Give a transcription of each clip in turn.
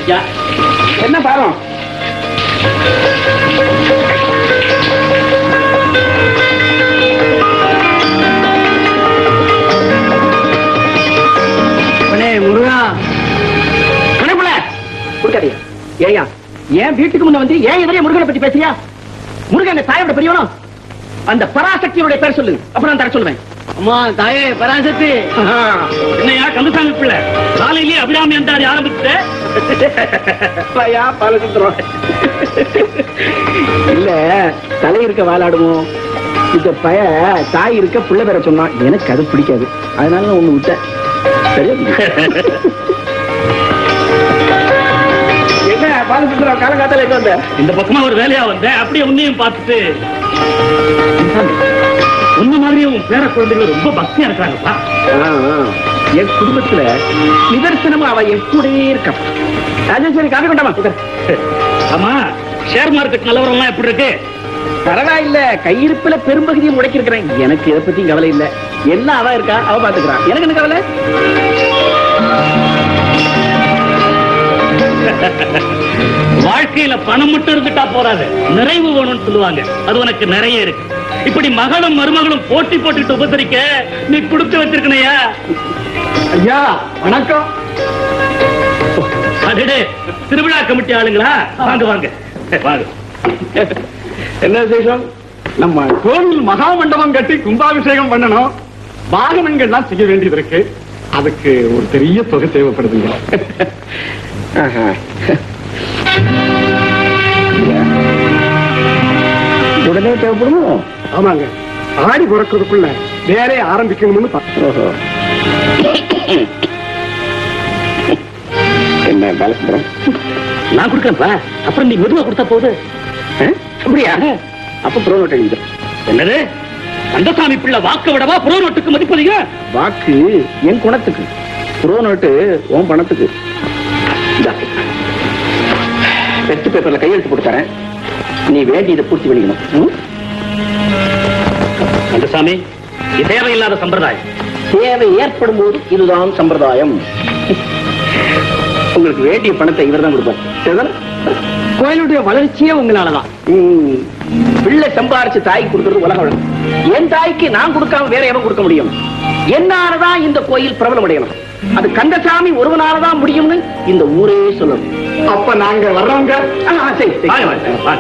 யா, என்ன பாரம் முருகா கணக்குல கொடுக்காதியா ஏயா ஏன் வீட்டுக்கு முன்ன வந்து ஏன் எதிரே முருகனை பத்தி பேசுறியா முருகன் தாயோட பெரியவனோ அந்த பராசக்தியோட பேர் சொல்லு அப்புறம் நான் தர சொல்லுவேன் அம்மா தாயே பராசக்தி என்னையா கந்தசாமி பிள்ளை காலையிலேயே அபிராமி அந்தாடி ஆரம்பிச்சுட்டு பையா பாலசுத்திரம் இல்ல தலை இருக்க வாலாடுமோ இந்த பய தாய் இருக்க புள்ள பேர சொன்னான் எனக்கு அது பிடிக்காது அதனால நான் ஒண்ணு விட்டேன் சரியா என்ன பாலசுத்திரம் காலங்காத்தால எங்க வந்த இந்த பக்கமா ஒரு வேலையா வந்தேன் அப்படியே உன்னையும் பார்த்துட்டு உன்ன மாதிரியே உன் பேர குழந்தைகள் ரொம்ப பக்தியா இருக்காங்கப்பா ஆ, ஆ. என் குடும்பத்துல நிதர்சனமா அவ என் கூடவே இருக்கா அது சரி காப்பி கொண்டாமா உட்கார். ஆமா ஷேர் மார்க்கெட் நிலவரம்லாம் எப்படி இருக்கு பரவாயில்ல கையிருப்புல பெரும்பகுதியை முடக்கிருக்கிறேன் எனக்கு இதை பத்தி கவலை இல்ல எல்லாம் அவ இருக்கா அவ பாத்துக்கிறான் எனக்கு என்ன கவலை வாழ்க்கையில பணம் மட்டும் இருந்துட்டா போறாது நிறைவு வேணும்னு சொல்லுவாங்க அது உனக்கு நிறைய இருக்கு இப்படி மகளும் மருமகளும் போட்டி போட்டுட்டு உபசரிக்க நீ கொடுத்து வச்சிருக்கணையா ஐயா வணக்கம் அடடே திருவிழா கமிட்டி ஆளுங்களா வாங்க வாங்க வாங்க என்ன விசேஷம் நம்ம கோவில் மகா மண்டபம் கட்டி கும்பாபிஷேகம் பண்ணணும் வாகனங்கள்லாம் செய்ய வேண்டியது இருக்கு அதுக்கு ஒரு பெரிய தொகை தேவைப்படுதுங்க ஆஹா. உடனே தேவைப்படுமோ ஆமாங்க ஆடி பிறக்கிறதுக்குள்ள வேலையை ஆரம்பிக்கணும்னு பா- ஓஹோ என்ன பாலசுந்தரம் நான் கொடுக்கறேன்ப்பா அப்புறம் நீ மெதுவா கொடுத்தா போகுது ஆ? அப்படியா அப்ப ப்ரோ நோட் எழுதிடும் என்னது கந்தசாமி பிள்ளை வாக்க விடவா புறோ நோட்டுக்கு மதிப்பதிக வாக்கு என் குணத்துக்கு ப்ரோ நோட்டு உன் பணத்துக்கு இந்தா. வெத்து பேப்பர்ல கையெழுத்து போட்டு தரேன் நீ வேண்டியதை பூர்த்தி பண்ணிக்கணும் ம்? கந்தசாமி இது தேவையில்லாத சம்பிரதாயம் தேவை ஏற்படும் போது இதுதான் சம்பிரதாயம் உங்களுக்கு வேண்டிய பணத்தை இவர் தான் கொடுப்பார் சரிதானே? கோயிலுடைய வளர்ச்சியே உங்களாலதான் ம். பிள்ளை சம்பாரிச்சு தாய்க்கு கொடுக்கறது உலக வழக்கம் என் தாய்க்கு நான் கொடுக்காம வேற எவன் கொடுக்க முடியும் என்னாலதான் இந்த கோயில் பிரபலம் அடையணும் அது கந்தசாமி ஒருவனாலதான் முடியும்னு இந்த ஊரே சொல்லணும் அப்ப நாங்க வர்றவங்க ஆ, சரி, சரி. வாங்க, வாங்க, வாங்க.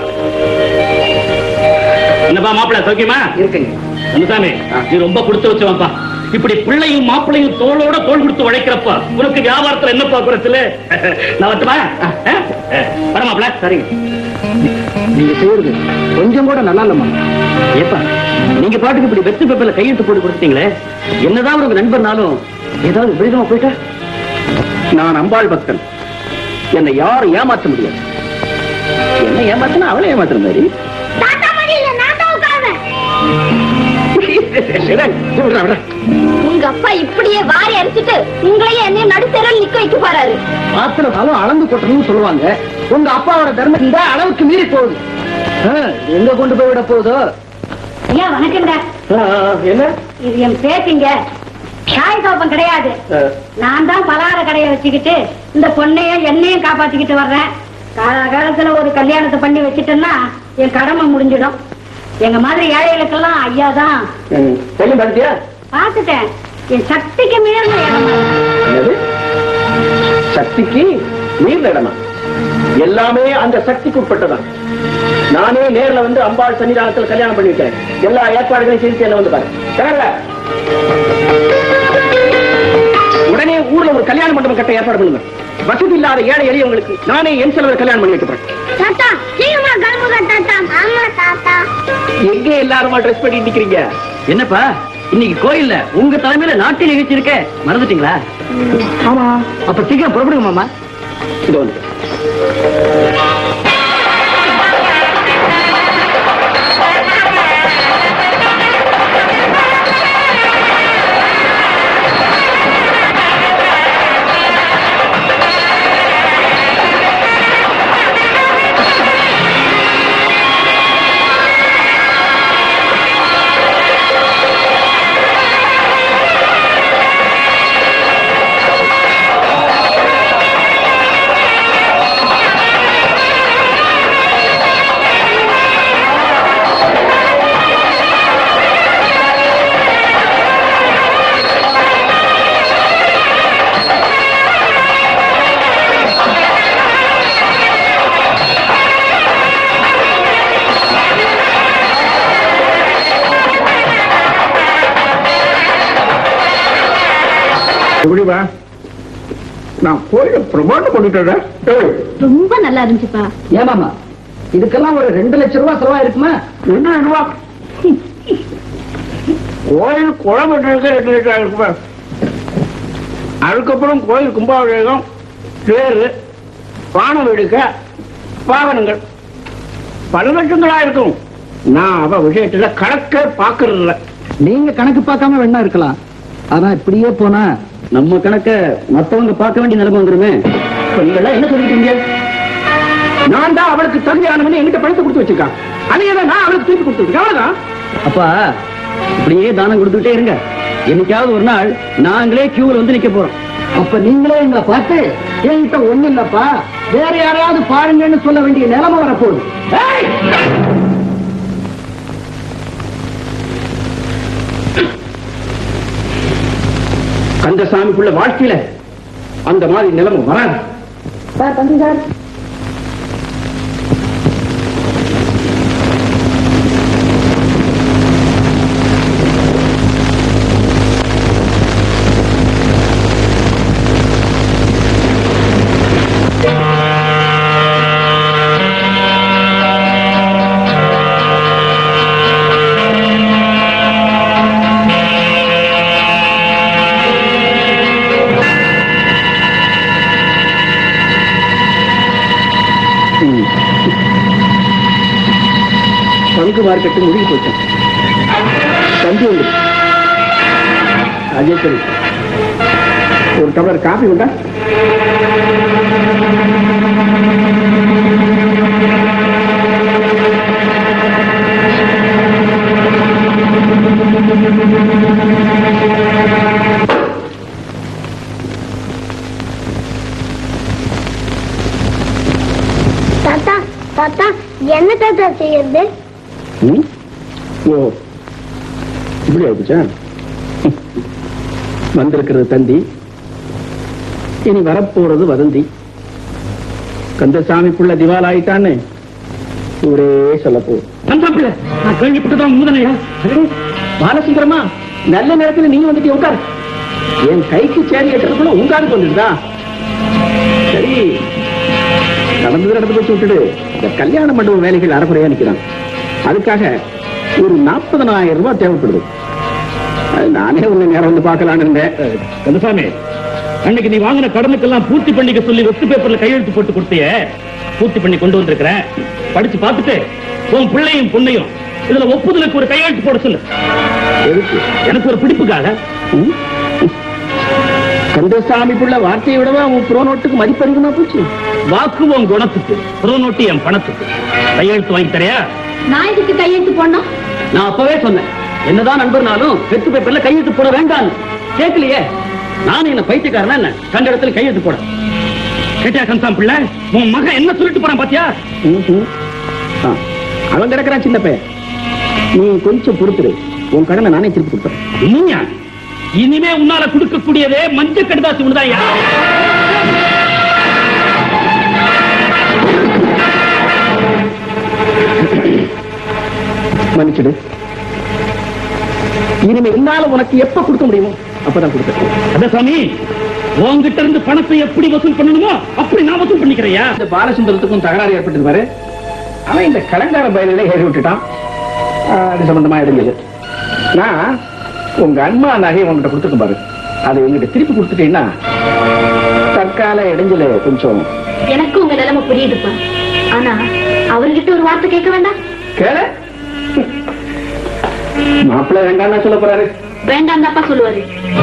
என்னப்பா மாப்பிள்ள சௌக்கியமா இருக்குங்க கந்தசாமி நீ ரொம்ப கொடுத்து வச்சவன்ப்பா இப்படி பிள்ளையும் மாப்பிள்ளையும் தோளோட தோள் கொடுத்து உழைக்கிறப்ப உனக்கு வியாபாரத்துல என்னப்பா குறைச்சல நான் வரட்டுமா வர மாப்பிள்ள சரிங்க நீங்க செய்யறது கொஞ்சம் கூட நல்லா இல்லம்மா ஏப்பா நீங்க பாட்டுக்கு இப்படி வெத்து பேப்பர்ல கையெழுத்து போட்டு கொடுத்தீங்களே என்னதான் உங்க நண்பர்னாலும் ஏதாவது விபரீதமா போயிட்டா நான் அம்பாள் பக்தன் என்னை யாரும் ஏமாற்ற முடியாது என்ன ஏமாத்தினா அவளை ஏமாத்துற மாதிரி தாத்தா மடியில நான் தான் உட்காருவேன் விடா, விடா, விடா. உங்க அப்பா இப்படியே வாரி அடிச்சிட்டு உங்களையே என்னையும் நடுத்தரல் நிக்க வைக்க போறாரு ஆத்திரனாலும் அளந்து கொட்டணும்னு சொல்லுவாங்க உங்க அப்பாவோட தர்மம் இந்த அளவுக்கு மீறி போகுது ஆ, எங்க கொண்டு போய் விட போகுதோ ஐயா வணக்கம்டா ஆ, என்ன இது என் பேத்திங்க சாய் கோப்பம் கிடையாது ஆ, நான் தான் பலகார கடையை வச்சுக்கிட்டு இந்த பொண்ணையும் என்னையும் காப்பாத்திக்கிட்டு வர்றேன் காலகாலத்துல ஒரு கல்யாணத்தை பண்ணி வச்சுட்டேன்னா என் கடமை முடிஞ்சிடும் எங்க மாதிரி ஏழைகளுக்கெல்லாம் ஐயா தான் ம், தெரியும் பார்த்தியா பார்த்துட்டேன் என் சக்திக்கு மீறின இடமா என்னது சக்திக்கு நீர் இடமா எல்லாமே அந்த சக்திக்கு உட்பட்டதான் நானே நேர்ல வந்து அம்பாள் சன்னிதானத்தில் கல்யாணம் பண்ணி வைக்கிறேன் எல்லா ஏற்பாடுகளையும் செய்து என்ன வந்து பாரு தேவையில்ல. உடனே ஊர்ல ஒரு கல்யாண மண்டபம் கட்ட ஏற்பாடு பண்ணுங்க வசதி இல்லாத ஏழை எளியவங்களுக்கு நானே என் செலவில் கல்யாணம் பண்ணி வைக்கிறேன் தாத்தா சீக்கிரமா கிளம்புங்க தாத்தா ஆமா தாத்தா எங்க எல்லாருமா ட்ரெஸ் பண்ணி நிக்கிறீங்க என்னப்பா இன்னைக்கு கோயில்ல உங்க தலைமையில நாட்டிய நிகழ்ச்சி இருக்க மறந்துட்டீங்களா ஆமா அப்ப சீக்கிரம் புறப்படுங்க மாமா இது வந்து எப்படிப்பா நான் கோயில பிரமாணம் பண்ணிட்டேன் ரொம்ப நல்லா இருந்துச்சுப்பா ஏமாமா இதுக்கெல்லாம் ஒரு ரெண்டு லட்சம் ரூபாய் செலவா இருக்குமா ரெண்டு ரூபா கோயில் குழம்பு ரெண்டு லட்சம் இருக்குப்பா அதுக்கப்புறம் கோயில் கும்பாபிஷேகம் தேர் பானம் எடுக்க பாவனங்கள் பல லட்சங்களா இருக்கும் நான் அவ விஷயத்துல கணக்கே பாக்குறது இல்ல நீங்க கணக்கு பார்க்காம வேணா இருக்கலாம் ஆனா இப்படியே போனா நம்ம கணக்க மத்தவங்க பார்க்க வேண்டிய நிலைமை வந்துருமே இப்ப நீங்க எல்லாம் என்ன சொல்லிட்டீங்க நான் தான் அவளுக்கு தகுதியானவன் என்கிட்ட பணத்தை கொடுத்து வச்சிருக்கான் அதையே தான் நான் அவளுக்கு திருப்பி கொடுத்துருக்கேன் அவ்வளவுதான் அப்பா இப்படியே தானம் கொடுத்துட்டே இருங்க என்னைக்காவது ஒரு நாள் நாங்களே கியூல வந்து நிக்க போறோம் அப்ப நீங்களே எங்களை பார்த்து என்கிட்ட ஒண்ணு இல்லப்பா வேற யாரையாவது பாருங்கன்னு சொல்ல வேண்டிய நிலைமை வரப்போகுது ஏய்! கந்தசாமிக்குள்ள வாழ்க்கையில அந்த மாதிரி நிலைமை வராது சார் தம்பி சார் பங்கு மார்க்கெட்டு முடிவு போச்சேன் தம்பி வந்து அதே சரி ஒரு டம்ளர் காபி உண்டா தாத்தா தாத்தா என்ன தாத்தா செய்யறது ம்? ஓ இப்படி ஆயிடுச்சா வந்திருக்கிறது தந்தி இனி வரப்போறது வதந்தி கந்தசாமி புள்ள திவால் ஆயிட்டான்னு ஊரே சொல்ல போ கந்தப்பிள்ள நான் கேள்விப்பட்டதான் உண்மைதானையா பாலசுந்தரமா நல்ல நேரத்துல நீங்க வந்துட்டு உட்காரு என் கைக்கு சேரி கட்டுறதுக்குள்ள உங்காருக்கு வந்துடுதா சரி நடந்தது நடந்து போச்சு விட்டுடு இந்த கல்யாண மண்டபம் வேலைகள் அறக்குறையா நிக்கிறான் அதுக்காக ஒரு நாற்பதனாயிரம் ரூபாய் தேவைப்படுது அது நானே உன்னை நேரம் வந்து பார்க்கலான்னு இருந்தேன் கந்தசாமி அன்னைக்கு நீ வாங்கின கடனுக்கெல்லாம் பூர்த்தி பண்ணிக்க சொல்லி வெத்து பேப்பர்ல கையெழுத்து போட்டு கொடுத்தியே பூர்த்தி பண்ணி கொண்டு வந்திருக்கிறேன் படிச்சு பார்த்துட்டு உன் பிள்ளையும் பொண்ணையும் இதுல ஒப்புதலுக்கு ஒரு கையெழுத்து போட சொல்லு எதுக்கு எனக்கு ஒரு பிடிப்புக்காக ம்? கந்தசாமி புள்ள வார்த்தையை விடவா உன் ப்ரோ நோட்டுக்கு மதிப்பு அதிகமா போச்சு வாக்கு உன் குணத்துக்கு புறநோட்டி என் பணத்துக்கு கையெழுத்து வாங்கி தரையா நான் இதுக்கு கையெழுத்து போடணும் நான் அப்பவே சொன்னேன் என்னதான் நண்பர்னாலும் வெத்து பேப்பர்ல கையெழுத்து போட வேண்டாம் கேட்கலையே நான் என்ன பைத்தியக்காரனா என்ன கண்ட இடத்துல கையெழுத்து போட கேட்டியா கந்தசாமி பிள்ளை உன் மகன் என்ன சொல்லிட்டு போறான் பாத்தியா ம்ஹும். ஆ, அவன் கிடக்குறான் சின்ன பையன் நீ கொஞ்சம் பொறுத்துரு உன் கடனை நானே திருப்பி கொடுத்துறேன் நீயா இனிமே உன்னால கொடுக்கக்கூடியதே மஞ்ச கடுதாசி உண்டுதாயா மன்னிச்சிடு இனிமே என்னால உனக்கு எப்ப கொடுக்க முடியுமோ அப்பதான் கொடுப்பேன் அத சாமி உன்கிட்ட இருந்து பணத்தை எப்படி வசூல் பண்ணணுமோ அப்படி நான் வசூல் பண்ணிக்கிறையா இந்த பாலசுந்தரத்துக்கும் தகராறு ஏற்பட்டது பாரு அவன் இந்த கலங்கார பயிரில ஏறி விட்டுட்டான் ஆ, அது சம்பந்தமா இருந்தது நான் உங்க அன்மா நகை உங்ககிட்ட கொடுத்துருக்க பாரு அதை எங்கிட்ட திருப்பி கொடுத்துட்டீங்கன்னா தற்கால இடைஞ்சல கொஞ்சம் எனக்கு உங்க நிலைமை புரியுதுப்பா ஆனா அவர்கிட்ட ஒரு வார்த்தை கேட்க வேண்டாம் கேள மாப்பிள்ளை வேண்டாம்னா சொல்ல போறாரு வேண்டாம் தாப்பா சொல்லுவாரு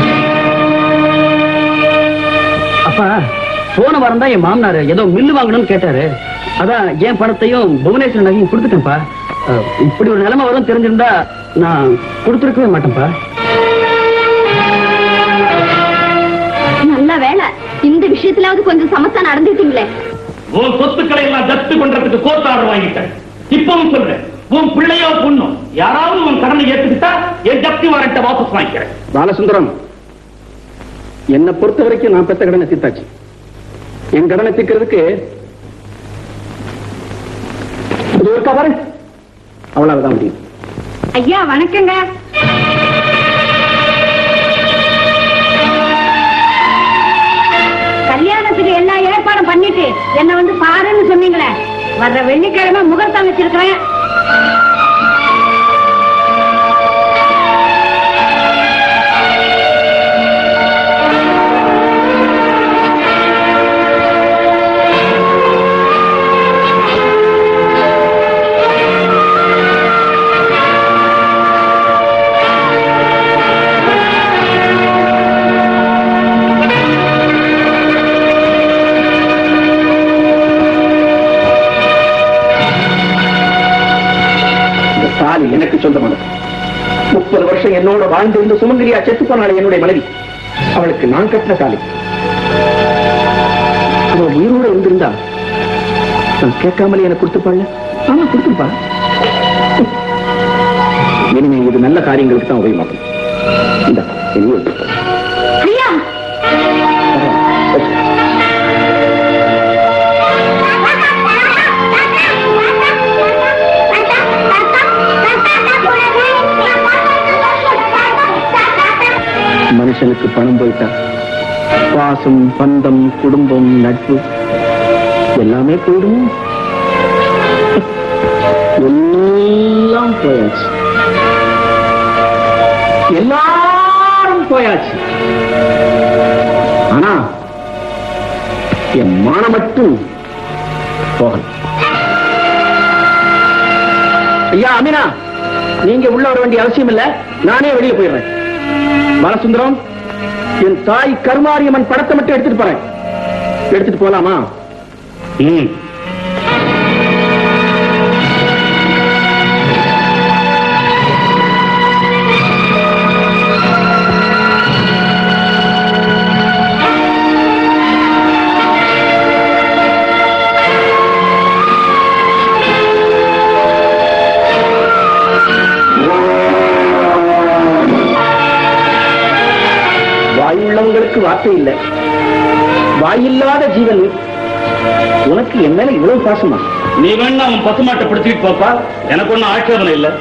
அப்பா போன வாரம் தான் என் மாமனார் ஏதோ மில்லு வாங்கணும்னு கேட்டாரு அதான் என் பணத்தையும் புவனேஸ்வரன் நகையும் கொடுத்துட்டேன்ப்பா அஹ், இப்படி ஒரு நிலைமை வரும் தெரிஞ்சிருந்தா நான் கொடுத்துருக்கவே மாட்டேன்ப்பா நல்ல வேலை இந்த விஷயத்திலாவது கொஞ்சம் சமத்தா நடந்துட்டீங்களே உன் சொத்துக்களை எல்லாம் ஜப்து பண்றதுக்கு கோர்ட் ஆர்டர் வாங்கிட்டேன் இப்பவும் சொல்றேன் உன் பிள்ளையோ பொண்ணோ யாராவது உன் கடனை ஏத்துக்கிட்டா என் ஜப்தி வாரண்ட வாபஸ் வாங்கிக்கிறேன் பாலசுந்தரம் என்னை பொறுத்த வரைக்கும் நான் பெத்த கடனை தீர்த்தாச்சு என் கடனை தீர்க்கிறதுக்கு இது இருக்கா பாரு அவ்வளவுதான் முடியும் ஐயா வணக்கங்க கல்யாணத்துக்கு எல்லா ஏற்பாடும் பண்ணிட்டு என்ன வந்து பாருன்னு சொன்னீங்களே வர்ற வெள்ளிக்கிழமை முகூர்த்தம் வச்சிருக்கிறேன் இந்த தாலி எனக்கு சொந்தமானது முப்பது வருஷம் என்னோட வாழ்ந்திருந்த சுமங்கரியா செத்து போனாள் என்னுடைய மனைவி அவளுக்கு நான் கட்டின தாலி அவள் உயிரோட இருந்திருந்தா நான் கேட்காமலே எனக்கு கொடுத்துப்பாள் ஆமா கொடுத்துருப்பா இனிமே இது நல்ல காரியங்களுக்கு தான் உபயோகமாகும் இந்த இனிமே ஐயா மனுஷனுக்கு பணம் போயிட்டா பாசம் பந்தம் குடும்பம் நட்பு எல்லாமே போயிடும் எல்லாம் போயாச்சு எல்லாரும் போயாச்சு ஆனா என் மானம் மட்டும் போகல ஐயா அமீனா நீங்க உள்ள வர வேண்டிய அவசியம் இல்ல நானே வெளியே போயிடுறேன் பாலசுந்தரம் என் தாய் கருமாரியம்மன் படத்தை மட்டும் எடுத்துட்டு போறேன் எடுத்துட்டு போலாமா ம் வாயுள்ளவங்களுக்கு வார்த்தை இல்லை வாயில்லாத ஜீவன் உனக்கு என் மேல இவ்வளவு பாசமா நீ வேணா அவன் பசுமாட்டை பிடிச்சிட்டு போப்பா எனக்கு ஒண்ணும் ஆட்சேபனை இல்ல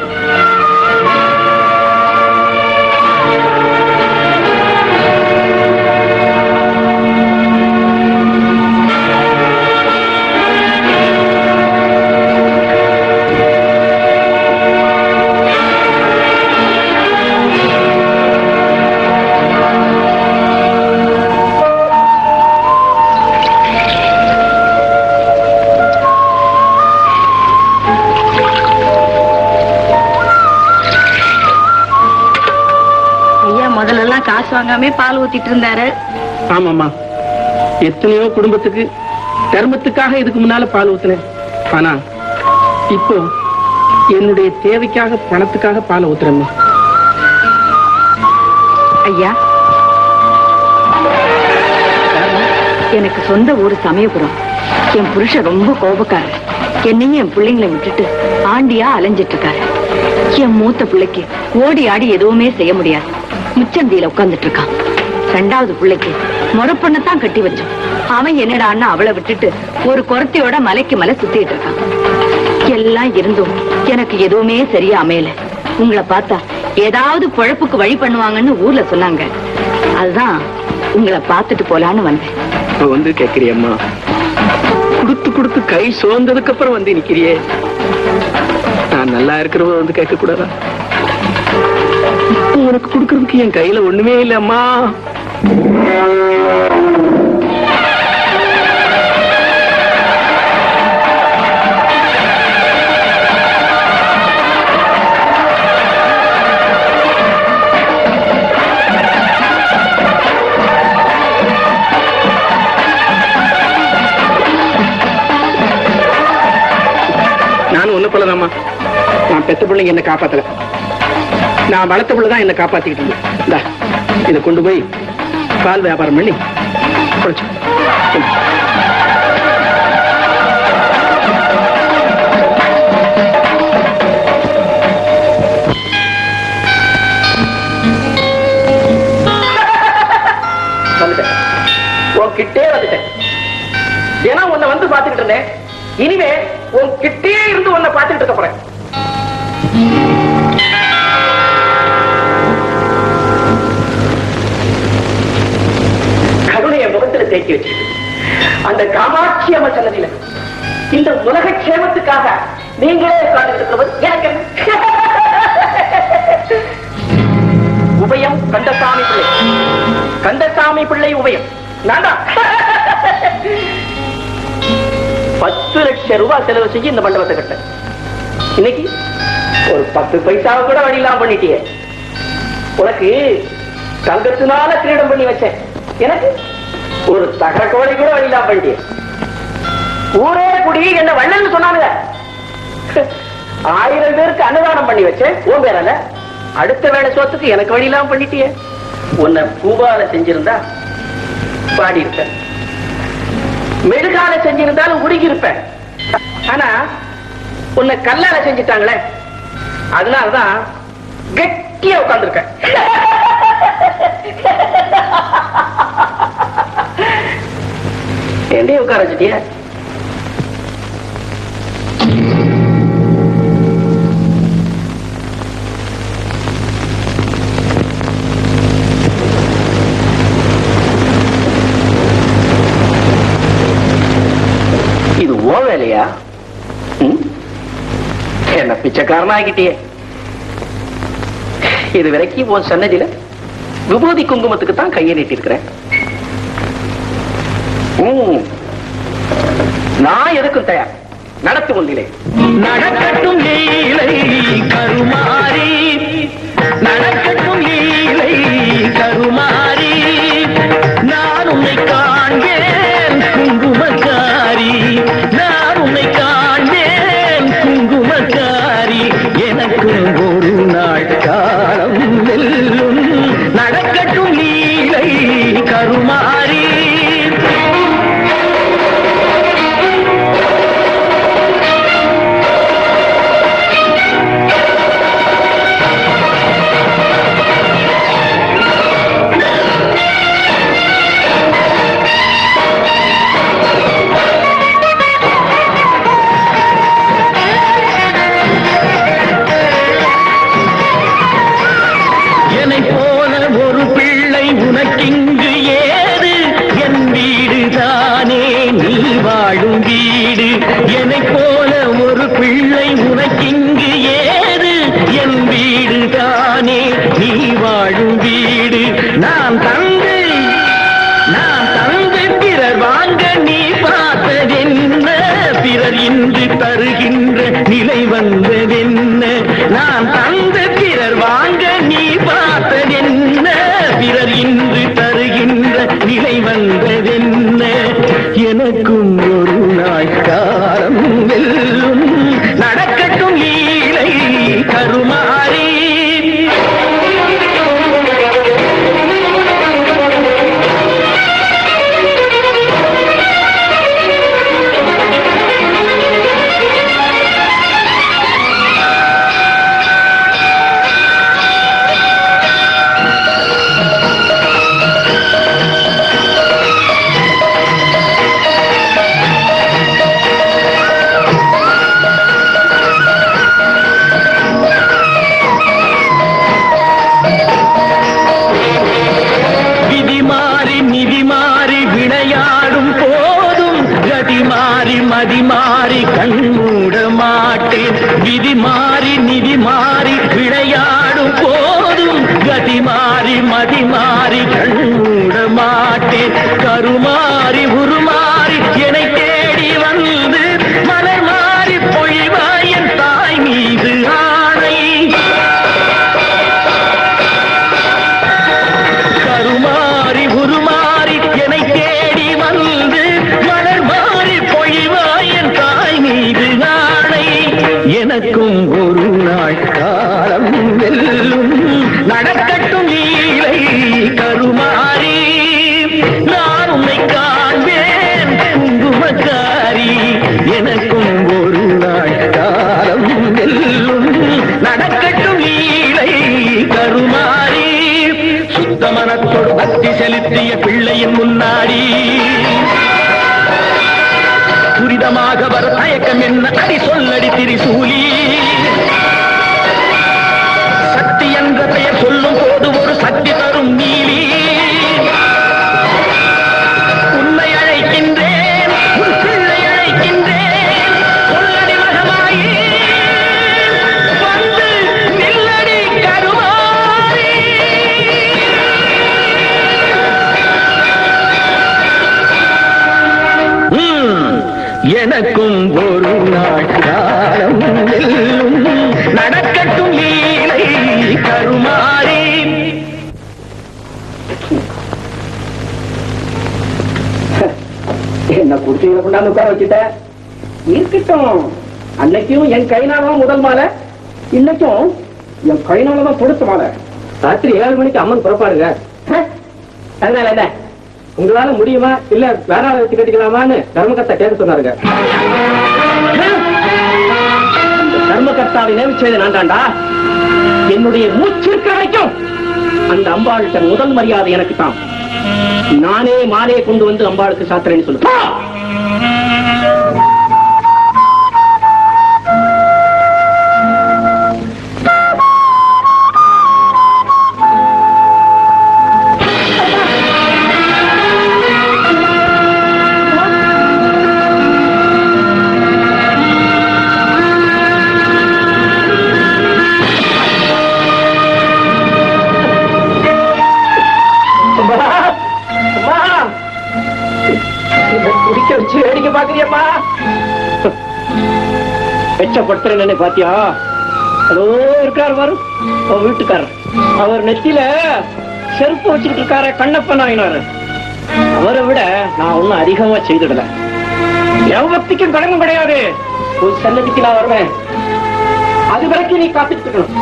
ஐயா முதல்ல எல்லாம் காசு வாங்காம பால் ஊத்திட்டு இருந்தாரு ஆமாமா எத்தனையோ குடும்பத்துக்கு தர்மத்துக்காக இதுக்கு முன்னால பால் ஊத்துனேன் ஆனா இப்போ என்னுடைய தேவைக்காக பணத்துக்காக பால் ஊத்துறேம்மா ஐயா எனக்கு சொந்த ஊர் சமயபுரம் என் புருஷன் ரொம்ப கோபக்காரர் என்னையும் என் பிள்ளைங்களை விட்டுட்டு ஆண்டியா அலைஞ்சிட்டு இருக்காரு என் மூத்த பிள்ளைக்கு ஓடி ஆடி எதுவுமே செய்ய முடியாது முச்சந்தியில உட்கார்ந்துட்டு இருக்கான் ரெண்டாவது பிள்ளைக்கு முறப்பொண்ணத்தான் கட்டி வச்சோம் அவன் என்னடான்னா அவளை விட்டுட்டு ஒரு குரத்தையோட மலைக்கு மலை சுத்திட்டு இருக்கான் எல்லாம் இருந்தும் எனக்கு எதுவுமே சரியா அமையல உங்களை பார்த்தா ஏதாவது பொழப்புக்கு வழி பண்ணுவாங்கன்னு ஊர்ல சொன்னாங்க அதுதான் உங்களை பார்த்துட்டு போலான்னு வந்தேன் இப்ப வந்து கேக்குறியம்மா கொடுத்து கொடுத்து கை சோர்ந்ததுக்கு அப்புறம் வந்து நிக்கிறியே நான் நல்லா இருக்கிறவ வந்து கேட்க கூடாதா இப்போ உனக்கு கொடுக்கறதுக்கு என் கையில ஒண்ணுமே இல்லம்மா நானும் ஒண்ணு போலதாம்மா நான் பெத்த பிள்ளைங்க என்ன காப்பாத்தல நான் வளர்த்த பிள்ளை தான் என்ன காப்பாத்திக்கிட்டு இருந்தேன் இந்தா, இதை கொண்டு போய் பால் வியாபாரம் பண்ணி குறைச்சு வந்துட்டேன் உன்கிட்டே வந்துட்டேன் ஏன்னா உன்னை வந்து பாத்துக்கிட்டு இருந்தேன் இனிமே உன் கிட்டே இருந்து உன்னை பாத்துக்கிட்டு இருக்க போறேன் கருணைய முகத்துல தேக்கி வச்சிருக்கு அந்த காமாட்சி அம்ம சன்னதியில இந்த உலக க்ஷேமத்துக்காக நீங்களே உட்கார்ந்து இருக்கிறது எனக்கு என்ன? உபயம் கந்தசாமி பிள்ளை கந்தசாமி பிள்ளை உபயம் நான் தான் பத்து லட்சம் ரூபாய் செலவு செஞ்சு இந்த மண்டபத்தை கட்ட இன்னைக்கு ஒரு பத்து பைசாவை கூட வழி இல்லாம பண்ணிட்டியே உனக்கு தங்கத்தினால கிரீடம் பண்ணி வச்சேன் எனக்கு ஒரு தகர கோழி கூட வழி இல்லாம பண்ணிட்டியே ஊரே குடி என்ன வள்ளல்னு சொன்னாங்க ஆயிரம் பேருக்கு அன்னதானம் பண்ணி வச்சேன் உன் பேரால அடுத்த வேலை சோத்துக்கு எனக்கு வழி இல்லாம பண்ணிட்டியே உன்னை பூபால செஞ்சிருந்தா பாடி இருப்பேன் மெழுகால செஞ்சிருந்தாலும் உருகி இருப்பேன் ஆனா உன்னை கல்லால செஞ்சுட்டாங்களே அதனாலதான் கெட்டியா உட்கார்ந்துருக்கேன் என்னையும் உட்கார வச்சுட்டிய இது ஓ வேலையா ம்? என்ன பிச்சைக்காரனா ஆகிட்டியே இது வரைக்கும் உன் சன்னதியில விபூதி குங்குமத்துக்கு தான் கையை நீட்டி இருக்கிறேன் நான் எதுக்கும் தயார் நடத்து முன்னிலே நடக்கட்டும் லீலை கருமாறி நடக்கட்டும் லீலை கருமாறி நான் உன்னை காண்பேன் குங்குமக்காரி நான் உன்னை காண்பேன் குங்குமக்காரி எனக்கு ஒரு நாள் காலம் வெல்லும் நடக்கட்டும் லீலை கருமாறி என்னை போல ஒரு பிள்ளை உனக்கிங்கு ஏது என் வீடு தானே நீ வாழும் வீடு என்னை போல ஒரு பிள்ளை உனக்கிங்கு ஏது என் வீடு தானே நீ வாழும் வீடு நான் தந்து நான் தந்து பிறர் வாங்க நீ பார்த்ததென்ன பிறர் இன்று தருகின்ற நிலை வந்ததென்ன நான் தந்து பிறர் வாங்க நீ பார்த்ததென்ன பிறர் இன்று தருகின்ற நிலை வந்ததென்ன எனக்கும் ஒரு நாள் காலம் வெல்லும் நடக்கட்டும் ஈழை கருமாறி விதி மாறி நிதி மாறி விளையாடும் போதும் கதி மாறி மதி மாறி கண் மூட மாட்டேன் விதி மாறி நிதி மாறி விளையாடும் போதும் கதி மாறி மதி மாறி கண் மூட மாட்டேன் கருமாறி உருமாறி என்னை தேடி வந்து மலர் மாறி பொழிவாயன் தாய் மீது ஆணை கருமாறி உருமாறி என்னை தேடி வந்து மலர் மாறி பொழிவாயன் தாய் மீது நாளை எனக்கும் ஒரு நாள் காலம் வெல்லும் நடக்கட்டும் லீலை கருமாறி நான் உன்னை காண்பேன் குங்குமக்காரி எனக்கும் ஒரு நாள் காலம் வெல்லும் நடக்கட்டும் லீலை கருமாறி சுத்த மனத்தோடு பக்தி செலுத்திய பிள்ளையின் முன்னாடி துரிதமாக வர தயக்கம் என்ன அடி சொல்லடி திரிசூலி சக்தி என்ற பெயர் சொல்லும் போது ஒரு சக்தி தரும் நீலி உன்னை அழைக்கின்றேன் கொண்டாந்து உட்கார வச்சுட்ட இருக்கட்டும் அன்னைக்கும் என் கைனாலதான் முதல் மாலை இன்னைக்கும் என் கைனாலதான் தொடுத்த மாலை ராத்திரி ஏழு மணிக்கு அம்மன் புறப்பாடுங்க ஹ? அதனால என்ன உங்களால முடியுமா இல்ல வேற ஆளை வச்சு கட்டிக்கலாமான்னு தர்மகர்த்தா கேட்க சொன்னாருங்க இந்த தர்மகர்த்தாவை நியமிச்சது நான் தான்டா என்னுடைய மூச்சிருக்க வரைக்கும் அந்த அம்பாள்கிட்ட முதல் மரியாதை எனக்கு தான் நானே மாலையை கொண்டு வந்து அம்பாளுக்கு சாத்திரேன்னு சொல்லு போ! அம்மா! அம்மா! இதை குடிக்க வச்சு வேடிக்கை பாக்குறியம்மா வெச்சப்படுத்துறேன்னு பாத்தியா அதோ இருக்காரு பாரு உன் வீட்டுக்காரர் அவர் நெத்தியில செருப்பு வச்சுக்கிட்டு இருக்காரு கண்ணப்ப நாயினாரு அவரை விட நான் ஒண்ணும் அதிகமா செய்துடல எவ்வளத்துக்கும் கடனும் கிடையாது ஒரு சன்னதிக்கு நான் வருவேன் அது வரைக்கும் நீ காத்துட்டு இருக்கணும்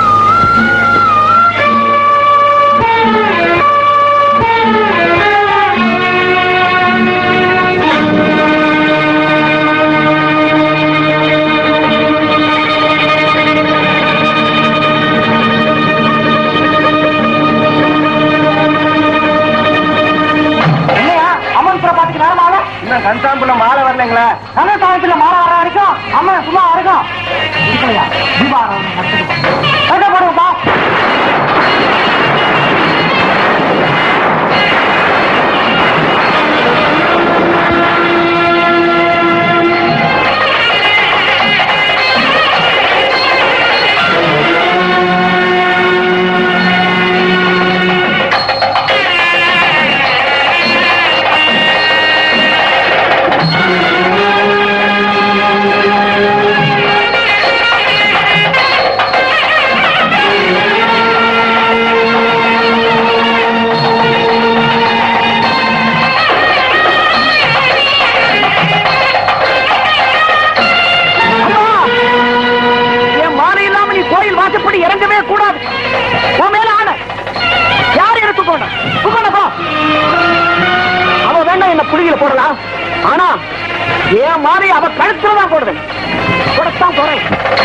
அம்மன் புற பாத்துக்கு நேரம் ஆகல இன்னும் கன்சாம்புல மாலை வரலைங்களா கண்ண சாயத்துல மாலை வர வரைக்கும் அம்மன் சும்மா இருக்கும் இருக்கலையா தீபாவளி நடத்துட்டு போடுவோம்ப்பா என் மாலை இல்லாம நீ கோயில் வாசப்படி இறங்கவே கூடாது உன் மேல ஆன யார் எடுத்து போன புகழ போ அவ வேண்டாம் என்ன புலியில போடலாம் ஆனா என் மாலை அவ கழுத்துல தான் போடுவேன் போடத்தான் போறேன்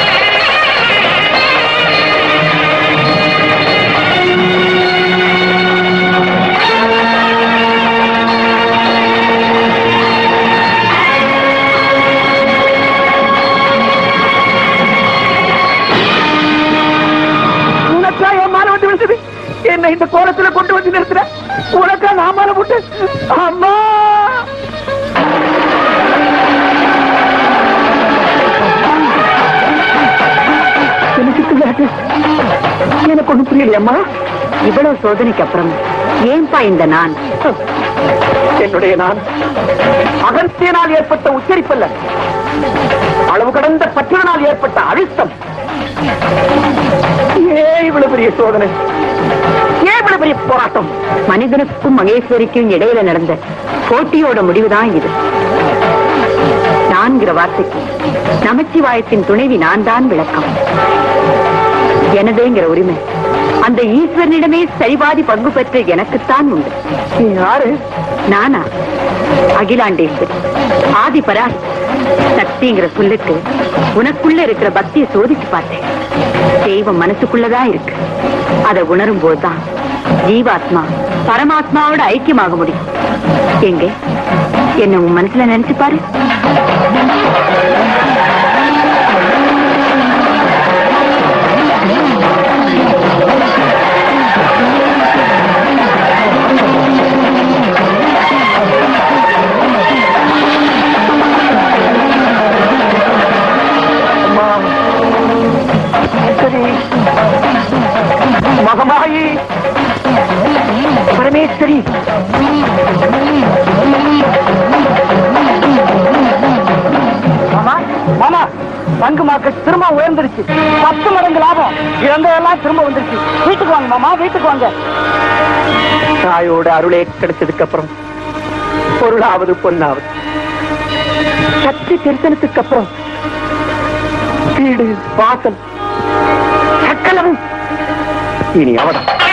உனக்கா என் மாலை வந்து விழுந்தது என்ன இந்த கோலத்துல கொண்டு வந்து நிறுத்துற உனக்கா நான் மாலை போட்டு அம்மா எனக்கு தெரியாது. எனக்கு ஒண்ணும் புரியலையம்மா இவ்வளவு சோதனைக்கு அப்புறம் ஏன்பா இந்த நான் என்னுடைய நான் அகத்தியனால் ஏற்பட்ட உச்சரிப்பல்ல அளவு கடந்த பற்றினால் ஏற்பட்ட அழுத்தம் ஏன் இவ்வளவு பெரிய சோதனை ஏன் இவ்வளவு பெரிய போராட்டம் மனிதனுக்கும் மகேஸ்வரிக்கும் இடையில நடந்த போட்டியோட முடிவுதான் இது நான்கிற வார்த்தைக்கு நமச்சிவாயத்தின் துணைவி நான் தான் விளக்கம் எனதேங்கிற உரிமை அந்த ஈஸ்வரனிடமே சரிபாதி பங்கு பெற்ற எனக்குத்தான் உண்டு நீ யாரு நானா அகிலாண்டேஸ்வரி ஆதி பராசக்தி சக்திங்கிற சொல்லுக்கு உனக்குள்ள இருக்கிற பக்தியை சோதிச்சு பார்த்தேன் தெய்வம் மனசுக்குள்ளதான் இருக்கு அதை உணரும் போதுதான் ஜீவாத்மா பரமாத்மாவோட ஐக்கியமாக முடியும் எங்க என்ன உன் மனசுல நினைச்சு பாரு அம்மா சரி மகமாயி பரமேஸ்வரி மாமா மாமா பங்கு மார்க்கெட் திரும்ப உயர்ந்துருச்சு பத்து மடங்கு லாபம் இழந்ததெல்லாம் திரும்ப வந்துருச்சு வீட்டுக்கு வாங்க மாமா வீட்டுக்கு வாங்க தாயோட அருளே கிடைச்சதுக்கு அப்புறம் பொருளாவது பொன்னாவது சக்தி தரிசனத்துக்கு அப்புறம் வீடு வாசல் சக்கலமும் இனி அவதான்